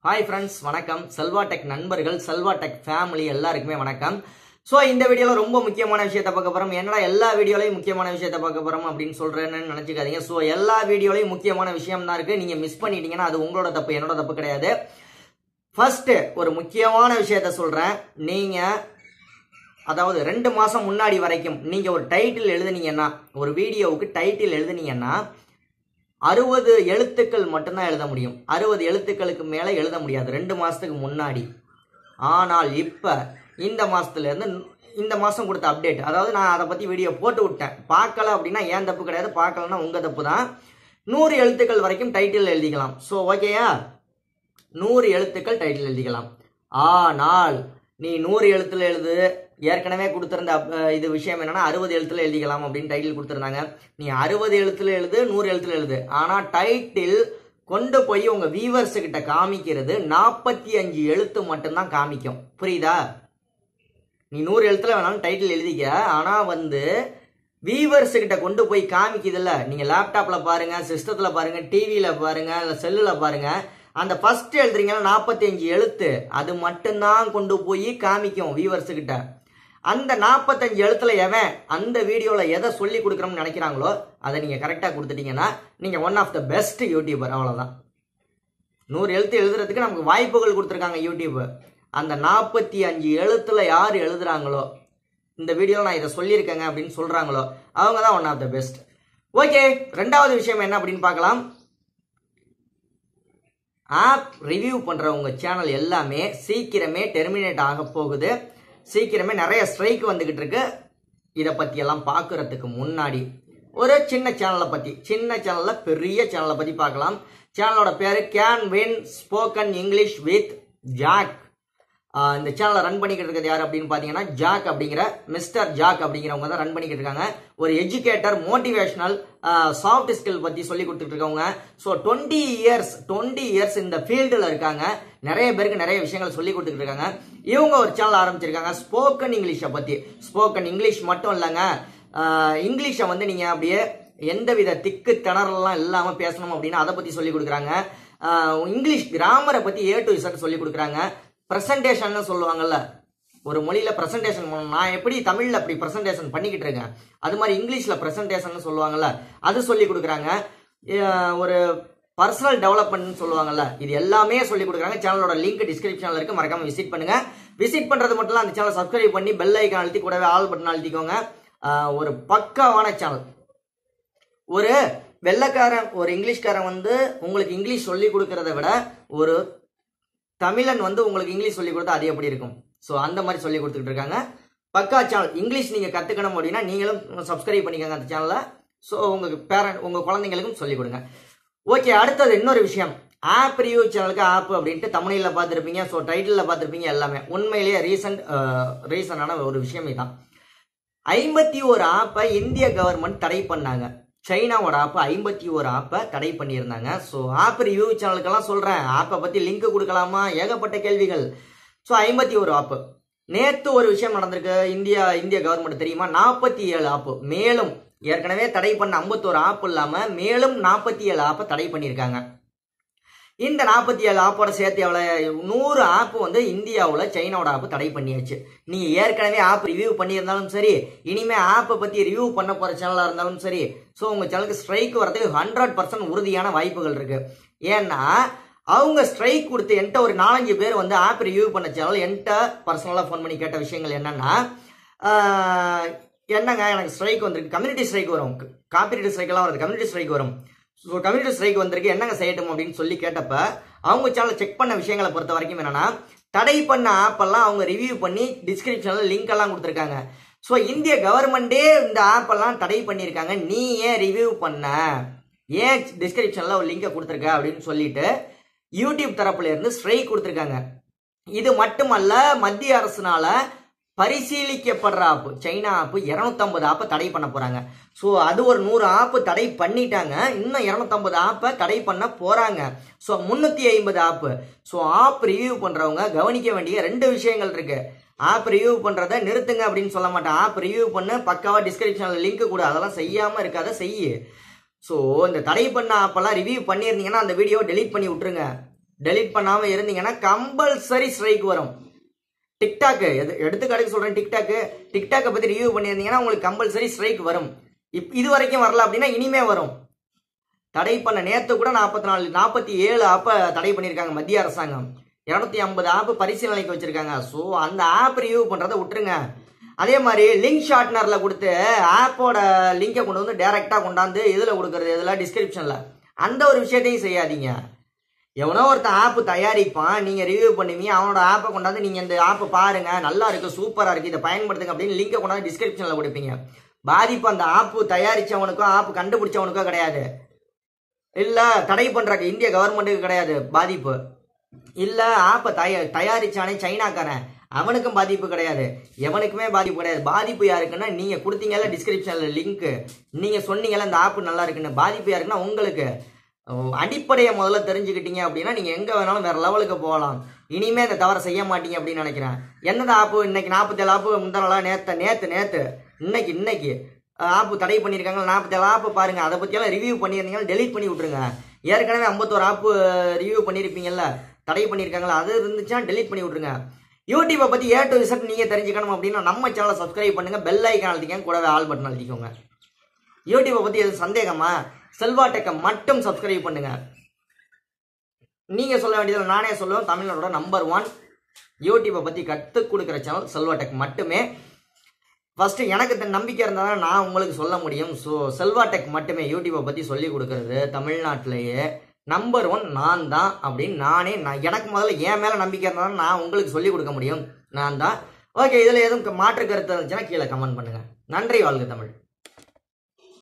hi friends வணக்கம் Selva tech நண்பர்கள் Selva tech family எல்லாருக்குமே வணக்கம் ஸோ இந்த வீடியோவில் ரொம்ப முக்கியமான விஷயத்தை பார்க்க போகிறோம் என்னடா எல்லா வீடியோலையும் முக்கியமான விஷயத்தை பார்க்க போகிறோம் அப்படின்னு சொல்கிறேன்னு நினச்சிக்காதீங்க ஸோ எல்லா வீடியோலையும் முக்கியமான விஷயம் தான் இருக்குது நீங்கள் மிஸ் பண்ணிட்டீங்கன்னா அது உங்களோட தப்பு என்னோட தப்பு கிடையாது ஃபர்ஸ்ட்டு ஒரு முக்கியமான விஷயத்த சொல்கிறேன் நீங்கள் அதாவது ரெண்டு மாதம் முன்னாடி வரைக்கும் நீங்கள் ஒரு டைட்டில் எழுதுனீங்கன்னா ஒரு வீடியோவுக்கு டைட்டில் எழுதுனீங்கன்னா அறுபது எழுத்துக்கள் மட்டும்தான் எழுத முடியும் அறுபது எழுத்துக்களுக்கு மேலே எழுத முடியாது ரெண்டு மாதத்துக்கு முன்னாடி ஆனால் இப்போ இந்த மாதத்துலேருந்து இந்த மாதம் கொடுத்த அப்டேட் அதாவது நான் அதை பற்றி வீடியோ போட்டு விட்டேன் பார்க்கல அப்படின்னா ஏன் தப்பு கிடையாது பார்க்கலன்னா உங்கள் தப்பு தான் நூறு எழுத்துக்கள் வரைக்கும் டைட்டில் எழுதிக்கலாம் ஸோ ஓகேயா நூறு எழுத்துக்கள் டைட்டில் எழுதிக்கலாம் ஆனால் நீ நூறு எழுத்துல எழுது ஏற்கனவே கொடுத்திருந்த அப்- இது விஷயம் என்னன்னா அறுபது எழுத்துல எழுதிக்கலாம் அப்படின்னு டைட்டில் கொடுத்திருந்தாங்க நீ அறுபது எழுத்துல எழுது நூறு எழுத்துல எழுது ஆனா டைட்டில் கொண்டு போய் உங்க வியூவர்ஸ் கிட்ட காமிக்கிறது நாற்பத்தி அஞ்சு எழுத்து மட்டும்தான் காமிக்கும் புரியுதா நீ நூறு எழுத்துல வேணாலும் டைட்டில் எழுதிக்க ஆனா வந்து வியூவர்ஸ் கிட்ட கொண்டு போய் காமிக்குதுல்ல நீங்க லேப்டாப்ல பாருங்க சிஸ்டத்துல பாருங்க டிவியில பாருங்க இல்ல செல்லுல பாருங்க அந்த ஃபர்ஸ்ட் எழுதுறீங்கன்னா நாற்பத்தஞ்சு எழுத்து அது மட்டும்தான் கொண்டு போய் காமிக்கும் வியூவர்ஸ் கிட்ட அந்த நாற்பத்தஞ்சு எழுத்துல எவன் அந்த வீடியோல எதை சொல்லி கொடுக்குறோம்னு நினைக்கிறாங்களோ அதை நீங்க கரெக்டா கொடுத்துட்டீங்கன்னா நீங்க one of the best YouTuber அவ்வளவுதான் நூறு எழுத்து எழுதுறதுக்கு நமக்கு வாய்ப்புகள் கொடுத்துருக்காங்க யூடியூப் அந்த நாற்பத்தி அஞ்சு எழுத்துல யார் எழுதுறாங்களோ இந்த வீடியோவில் நான் இதை சொல்லியிருக்கேங்க அப்படின்னு சொல்றாங்களோ அவங்க தான் one of the best okay ரெண்டாவது விஷயம் என்ன அப்படின்னு பார்க்கலாம் ஆப் ரிவ்யூ பண்றவங்க சேனல் எல்லாமே சீக்கிரமே டெர்மினேட் ஆக போகுது சீக்கிரமே நிறைய ஸ்ட்ரைக் வந்துகிட்டு இருக்கு இதை பத்தி எல்லாம் பார்க்கறதுக்கு முன்னாடி ஒரு சின்ன சேனலை பத்தி சின்ன சேனல்ல பெரிய சேனலை பத்தி பார்க்கலாம் சேனலோட பேரு can win spoken English with Jack ah இந்த சேனலை ரன் பண்ணிக்கிட்டு இருக்கிறது யார் அப்படின்னு பார்த்தீங்கன்னா ஜாக் அப்படிங்கிற மிஸ்டர் ஜாக் அப்படிங்கிறவங்க தான் ரன் பண்ணிக்கிட்டு இருக்காங்க ஒரு எஜுகேட்டர் மோட்டிவேஷனல் சாஃப்ட் ஸ்கில் பற்றி சொல்லி கொடுத்துட்டு இருக்கவங்க so twenty years twenty years இந்த ஃபீல்டில் இருக்காங்க நிறைய பேருக்கு நிறைய விஷயங்கள் சொல்லி கொடுத்துட்டு இருக்காங்க இவங்க ஒரு சேனல் ஆரம்பிச்சிருக்காங்க ஸ்போக்கன் இங்கிலீஷை பற்றி ஸ்போக்கன் இங்கிலீஷ் மட்டும் இல்லைங்க ஆஹ் இங்கிலீஷை வந்து நீங்கள் அப்படியே எந்தவித திக்கு திணறலாம் இல்லாமல் பேசணும் அப்படின்னு அதை பற்றி சொல்லி கொடுக்குறாங்க ஆஹ் இங்கிலீஷ் கிராமரை பற்றி ஏ டு இசட் சொல்லி கொடுக்குறாங்க ப்ரெசன்டேஷன் சொல்லுவாங்கல்ல ஒரு மொழியில ப்ரெசன்டேஷன் பண்ணணும் நான் எப்படி தமிழ்ல அப்படி ப்ரெசன்டேஷன் பண்ணிக்கிட்டு இருக்கேன் அது மாதிரி இங்கிலீஷ்ல ப்ரெசன்டேஷன் சொல்லுவாங்கல்ல அது சொல்லி கொடுக்குறாங்க அஹ் ஒரு பர்சனல் டெவலப்மெண்ட் சொல்லுவாங்கல்ல இது எல்லாமே சொல்லி கொடுக்குறாங்க சேனலோட லிங்க் டிஸ்கிரிப்ஷன்ல இருக்கு மறக்காம விசிட் பண்ணுங்க விசிட் பண்றது மட்டும் இல்ல அந்த சேனல் சப்ஸ்கிரைப் பண்ணி பெல் ஐக்கான் அழுத்தி கூடவே ஆல் பட்டன் அழுத்திக்கோங்க அஹ் ஒரு பக்காவான சேனல் ஒரு வெள்ளைக்காரன் ஒரு இங்கிலீஷ்காரன் வந்து உங்களுக்கு இங்கிலீஷ் சொல்லி கொடுக்கறத விட ஒரு தமிழன் வந்து உங்களுக்கு இங்கிலீஷ் சொல்லி கொடுத்தா அது எப்படி இருக்கும் ஸோ அந்த மாதிரி சொல்லி கொடுத்துட்டு இருக்காங்க பக்கா சேனல் இங்கிலீஷ் நீங்கள் கற்றுக்கணும் அப்படின்னா நீங்களும் சப்ஸ்கிரைப் பண்ணிக்கோங்க அந்த சேனலை ஸோ உங்கள் பேரண்ட் உங்கள் குழந்தைங்களுக்கும் சொல்லிக் கொடுங்க ஓகே அடுத்தது இன்னொரு விஷயம் ஆப் ரிவ்யூ சேனலுக்கு ஆப் அப்படின்ட்டு தமிழில் பார்த்துருப்பீங்க ஸோ டைட்டிலில் பார்த்துருப்பீங்க எல்லாமே உண்மையிலேயே ரீசன்ட் ரீசனான ஒரு விஷயம் இதுதான் ஐம்பத்தி ஒரு ஆப்பை இந்திய கவர்மெண்ட் தடை பண்ணாங்க சைனாவோட ஆப்பை ஐம்பத்தி ஒரு ஆப்பை தடை பண்ணியிருந்தாங்க ஸோ ஆப் ரிவ்யூ சேனலுக்கெல்லாம் சொல்கிறேன் ஆப்பை பற்றி லிங்க் கொடுக்கலாமா ஏகப்பட்ட கேள்விகள் ஸோ ஐம்பத்தி ஒரு ஆப்பு நேற்று ஒரு விஷயம் நடந்திருக்கு இந்தியா இந்திய கவர்மெண்ட் தெரியுமா நாற்பத்தி ஏழு ஆப்பு மேலும் ஏற்கனவே தடை பண்ண ஐம்பத்தோரு ஆப் இல்லாமல் மேலும் நாற்பத்தி ஏழு ஆப்பை தடை பண்ணியிருக்காங்க இந்த நாற்பத்தி ஏழு ஆப்போட சேர்த்து எவ்வளோ நூறு ஆப் வந்து இந்தியாவில் சைனாவோட ஆப் தடை பண்ணியாச்சு நீங்க ஏற்கனவே ஆப் ரிவ்யூ பண்ணியிருந்தாலும் சரி இனிமே ஆப்பை பத்தி ரிவ்யூ பண்ண போற சேனலா இருந்தாலும் சரி ஸோ உங்க சேனலுக்கு ஸ்ட்ரைக் வரதுக்கு ஹண்ட்ரட் பர்சன்ட் உறுதியான வாய்ப்புகள் இருக்கு ஏன்னா அவங்க ஸ்ட்ரைக் கொடுத்து என்கிட்ட ஒரு நாலஞ்சு பேர் வந்து ஆப் ரிவ்யூ பண்ண சேனல் என்கிட்ட பர்சனலாக ஃபோன் பண்ணி கேட்ட விஷயங்கள் என்னன்னா ஆஹ், என்னங்க எனக்கு ஸ்ட்ரைக் வந்திருக்கு கம்யூனிட்டி ஸ்ட்ரைக் வரும் காப்பிரைட் ஸ்ட்ரைக் எல்லாம் வருது கம்யூனிட்டி ஸ்ட்ரைக் வரும் ஸோ கம்யூனிட்டி ஸ்ட்ரைக் வந்திருக்கு என்னங்க செய்யட்டும் அப்படின்னு சொல்லி கேட்டப்ப அவங்க சேனல் செக் பண்ண விஷயங்களை பொறுத்த வரைக்கும் என்னன்னா தடை பண்ண ஆப்பெல்லாம் அவங்க ரிவ்யூ பண்ணி டிஸ்கிரிப்ஷனில் லிங்க் எல்லாம் கொடுத்துருக்காங்க ஸோ இந்திய கவர்மெண்டே இந்த ஆப்பெல்லாம் தடை பண்ணியிருக்காங்க நீ ஏன் ரிவ்யூ பண்ண ஏன் டிஸ்கிரிப்ஷனில் ஒரு லிங்கை கொடுத்துருக்க அப்படின்னு சொல்லிட்டு யூடியூப் தரப்புல இருந்து ஸ்ட்ரைக் கொடுத்துருக்காங்க இது மட்டுமல்ல மத்திய அரசுனால பரிசீலிக்கப்படுற ஆப்பு சைனா ஆப்பு இரநூத்தம்பது ஆப்பை தடை பண்ண போறாங்க ஸோ அது ஒரு நூறு ஆப்பு தடை பண்ணிட்டாங்க இன்னும் இரநூத்தம்பது ஆப்பை தடை பண்ண போறாங்க ஸோ முன்னூத்தி ஐம்பது ஆப்பு ஸோ ஆப் ரிவ்யூ பண்றவங்க கவனிக்க வேண்டிய ரெண்டு விஷயங்கள் இருக்கு ஆப் ரிவ்யூ பண்றதை நிறுத்துங்க அப்படின்னு சொல்ல மாட்டேன் ஆப் ரிவ்யூ பண்ணு பக்காவா டிஸ்கிரிப்ஷன்ல லிங்க் கூட அதெல்லாம் செய்யாம இருக்காத செய்யு ஸோ இந்த தடை பண்ண ஆப்பெல்லாம் ரிவ்யூ பண்ணியிருந்தீங்கன்னா அந்த வீடியோ டெலீட் பண்ணி விட்டுருங்க டெலீட் பண்ணாம இருந்தீங்கன்னா கம்பல்சரி ஸ்ட்ரைக் வரும் டிக்டாக் எது எடுத்துக்காட்டுக்கு சொல்றேன் டிக்டாக் டிக்டாக்கை பத்தி ரிவ்யூ பண்ணியிருந்தீங்கன்னா உங்களுக்கு கம்பல்சரி ஸ்ட்ரைக் வரும் இப் இது வரைக்கும் வரல அப்படின்னா இனிமே வரும் தடை பண்ண நேத்து கூட நாற்பத்தி நாலு நாற்பத்தி ஏழு ஆப்பை தடை பண்ணியிருக்காங்க மத்திய அரசாங்கம் இரநூத்தி ஐம்பது ஆப் பரிசீலனைக்கு வச்சிருக்காங்க ஸோ அந்த ஆப் ரிவ்யூ பண்றதை விட்டுருங்க அதே மாதிரி லிங்க் ஷார்ட்னர்ல கொடுத்து ஆப்போட லிங்கை கொண்டு வந்து டைரக்டா கொண்டாந்து இதுல கொடுக்கறது இதுல டிஸ்கிரிப்ஷன்ல அந்த ஒரு விஷயத்தையும் செய்யாதீங்க எவனோ ஒருத்தன் ஆப் தயாரிப்பான் நீங்க ரிவ்யூ பண்ணுவீங்க அவனோட ஆப்பை கொண்டாந்து நீங்க இந்த ஆப்பை பாருங்க நல்லா இருக்கு சூப்பரா இருக்கு இதை பயன்படுத்துங்க அப்படின்னு லிங்கை கொண்டாந்து டிஸ்கிரிப்ஷன்ல கொடுப்பீங்க பாதிப்பு அந்த ஆப் தயாரிச்சவனுக்கோ ஆப் கண்டுபிடிச்சவனுக்கோ கிடையாது இல்ல தடை பண்றாங்க இந்திய கவர்மெண்ட்டுக்கு கிடையாது பாதிப்பு இல்ல ஆப்பை தய தயாரிச்சானே சைனாக்காரன் அவனுக்கும் பாதிப்பு கிடையாது எவனுக்குமே பாதிப்பு கிடையாது பாதிப்பு யாருக்குன்னா நீங்க கொடுத்தீங்கல்ல டிஸ்கிரிப்ஷன்ல லிங்க் நீங்க சொன்னீங்கல்ல இந்த ஆப் நல்லா இருக்குன்னு பாதிப்பு யாருக்குன்னா உங்களுக்கு அஹ் அடிப்படையை முதல்ல தெரிஞ்சுக்கிட்டீங்க அப்படின்னா நீங்க எங்க வேணாலும் வேற லெவலுக்கு போகலாம் இனிமே இந்த தவறை செய்ய மாட்டீங்க அப்படின்னு நினைக்கிறேன் எந்தெந்த ஆப்பு இன்னைக்கு நாற்பத்தேழு ஆப்பு முந்தனலாம் நேத்து நேத்து நேத்து இன்னைக்கு இன்னைக்கு ஆப்பு தடை பண்ணியிருக்காங்க நாற்பத்தேழு ஆப்பு பாருங்க அதை பற்றியெல்லாம் ரிவ்யூ பண்ணியிருந்தீங்கன்னா டெலீட் பண்ணி விட்ருங்க ஏற்கனவே ஐம்பத்தோரு ஆப்பு ரிவ்யூ பண்ணியிருப்பீங்கல்ல தடை பண்ணியிருக்காங்களா அது இருந்துச்சுன்னா டெலீட் பண்ணி விட்ருங்க யூடியூப்பை பற்றி ஏ டு விசட் நீங்கள் தெரிஞ்சுக்கணும் அப்படின்னா நம்ம சேனலை சப்ஸ்கிரைப் பண்ணுங்க பெல் ஐக்கான் அழுத்திக்கங்க கூடவே ஆல் பட்டன் அழுத்திக்கோங்க யூடியூப்பை பற்றி எதுவும் சந்தேகமா செல்வா டெக்கை மட்டும் சப்ஸ்கிரைப் பண்ணுங்க நீங்கள் சொல்ல வேண்டியதில் நானே சொல்லுவேன் தமிழ்நாடோட நம்பர் ஒன் யூடியூப்பை பற்றி கற்றுக் கொடுக்குற சேனல் செல்வா டெக் மட்டுமே ஃபஸ்ட்டு எனக்கு இந்த நம்பிக்கை இருந்தால் தான் நான் உங்களுக்கு சொல்ல முடியும் ஸோ செல்வா டெக் மட்டுமே யூடியூப்பை பற்றி சொல்லி கொடுக்கறது தமிழ்நாட்டிலேயே நம்பர் ஒன் நான் தான் அப்படின்னு நானே நான் எனக்கு முதல்ல என் மேலே நம்பிக்கை இருந்தால் தான் நான் உங்களுக்கு சொல்லி கொடுக்க முடியும் நான் தான் ஓகே இதில் எதுவும் மாற்று கருத்து இருந்துச்சுன்னா கீழே கமெண்ட் பண்ணுங்கள் நன்றி வாழ்க தமிழ்